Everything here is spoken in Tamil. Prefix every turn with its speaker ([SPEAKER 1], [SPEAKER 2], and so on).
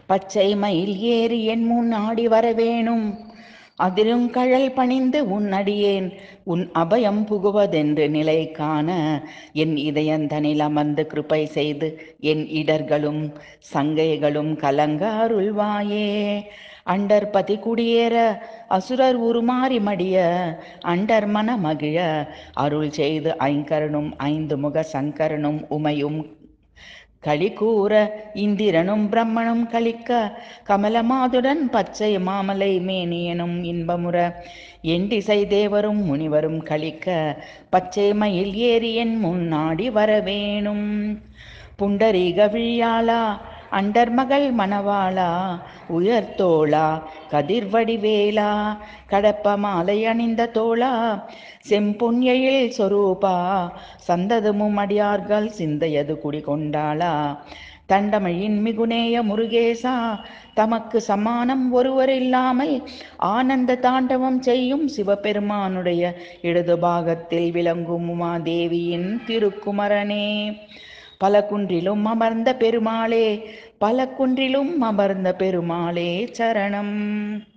[SPEAKER 1] பச்சை மயில் ஏறி என் முன் ஆடி வரவேணும் அதிரும் கழல் பணிந்து உன் அடியேன் உன் அபயம் புகுவதென்று நிலை காண என் இதயந்தனில் அமர்ந்து கிருபை செய்து என் இடர்களும் சங்கைகளும் கலங்க அருள்வாயே அண்டர் பதி குடியேற அசுரர் உருமாறி மடிய அண்டர் மன மகிழ அருள் செய்து ஐங்கரனும் ஐந்து முக சங்கரனும் உமையும் களி கூற இந்திரனும் பிரம்மனும் கலிக்க கமலமாதுடன் பச்சை மாமலை மேனியனும் இன்பமுற எண்டிசை தேவரும் முனிவரும் கலிக்க பச்சை மயில் ஏறி என் முன்னாடி வரவேணும் புண்டரீக விழியாளா அண்டர்மகள் மணவாளா உயர்த்தோளா கதிர்வடிவேலா கடப்ப மாலை அணிந்த தோளா செம்பொன்யையில் சொரூபா சந்ததமும் அடியார்கள் சிந்தையது குடிகொண்டாளா தண்டமையின் மிகுநேய முருகேசா தமக்கு சமானம் ஒருவர் இல்லாமல் ஆனந்த தாண்டவம் செய்யும் சிவபெருமானுடைய இடது பாகத்தில் விளங்கும் உமாதேவியின் திருக்குமரனே பல குன்றிலும் அமர்ந்த பெருமாளே பல குன்றிலும் அமர்ந்த பெருமாளே சரணம்